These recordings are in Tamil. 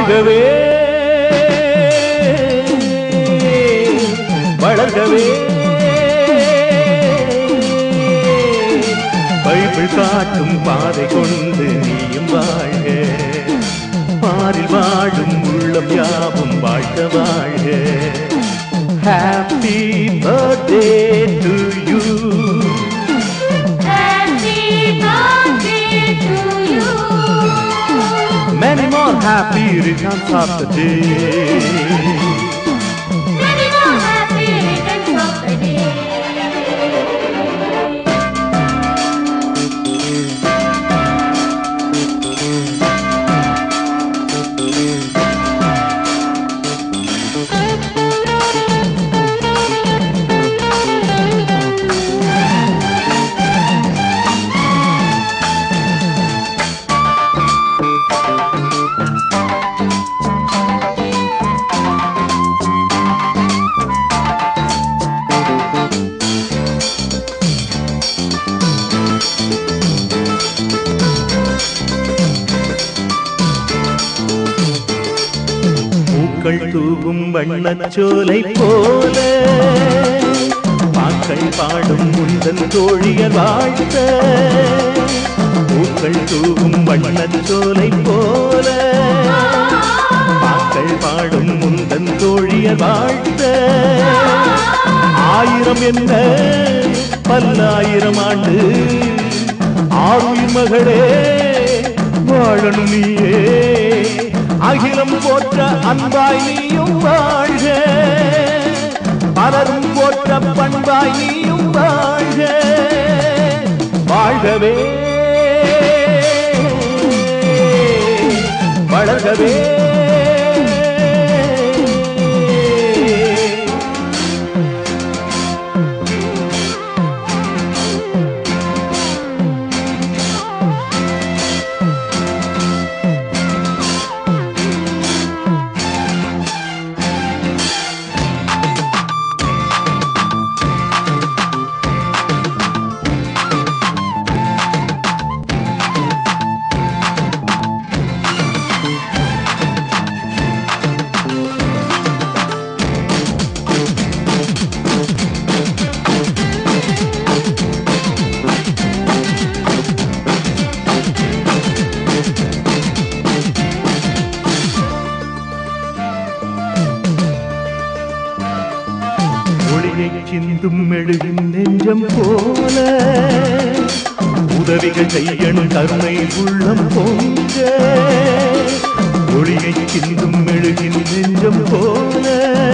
வாழ்கவே வளர்கவே பைபிள் காட்டும் பாதை கொண்டு நீயும் வாழ்க பாரில் வாழும் உள்ளம் யாவும் வாழ்க வாழ்க happy birthday to you Happy birthday to you. Many more happy returns of the day. Many more happy returns of the day. பூக்கள் தூவும் வண்ணச்சோலை போல பாக்கள் பாடும் முந்தன் தோழியர் வாழ்த்த பூக்கள் தூவும் வண்ணச்சோலை போல பாக்கள் பாடும் முந்தன் தோழியர் வாழ்த்த ஆயிரம் என்ன பல்லாயிரம் ஆண்டு ஆறுயிர் மகளே வாழணும் நீயே அகிலம் போற்ற அன்பாய் நீயும் வாழ்க பலரும் போற்ற பண்பாய் நீயும் வாழ்க வாழ்கவே வளர்கவே ஒளியை சிந்தும் மெழுகின் நெஞ்சம் போல உதவிகள் செய்யணும் கருணை உள்ளம் பொங்க ஒளியை சிந்தும் மெழுகின் நெஞ்சம் போல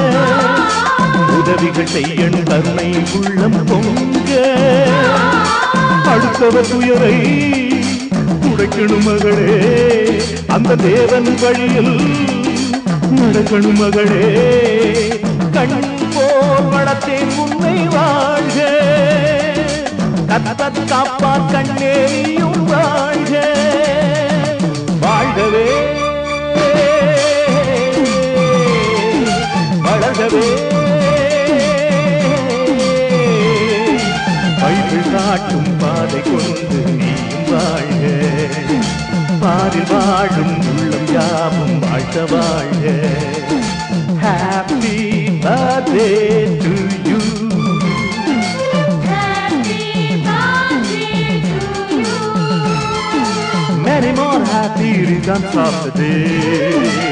உதவிகள் செய்யணும் கருணை உள்ளம் பொங்க அடுத்தவர் துயரை துடைக்கணும் மகளே அந்த தேவன் வழியில் நடக்கணும் மகளே கண் போல் வளர்த்தேன் உன்னை வாழ்க கத்தத் காப்பான் கண்ணேயும் வாழ்க வாழ்கவே வளர்கவே பைபிள் காட்டும் பாதை கொண்டு நீயும் வாழ்க பாரில் வாழும் உள்ளம் யாவும் வாழ்க வாழ்க happy birthday to you Happy birthday to you. Many more happy returns of the day.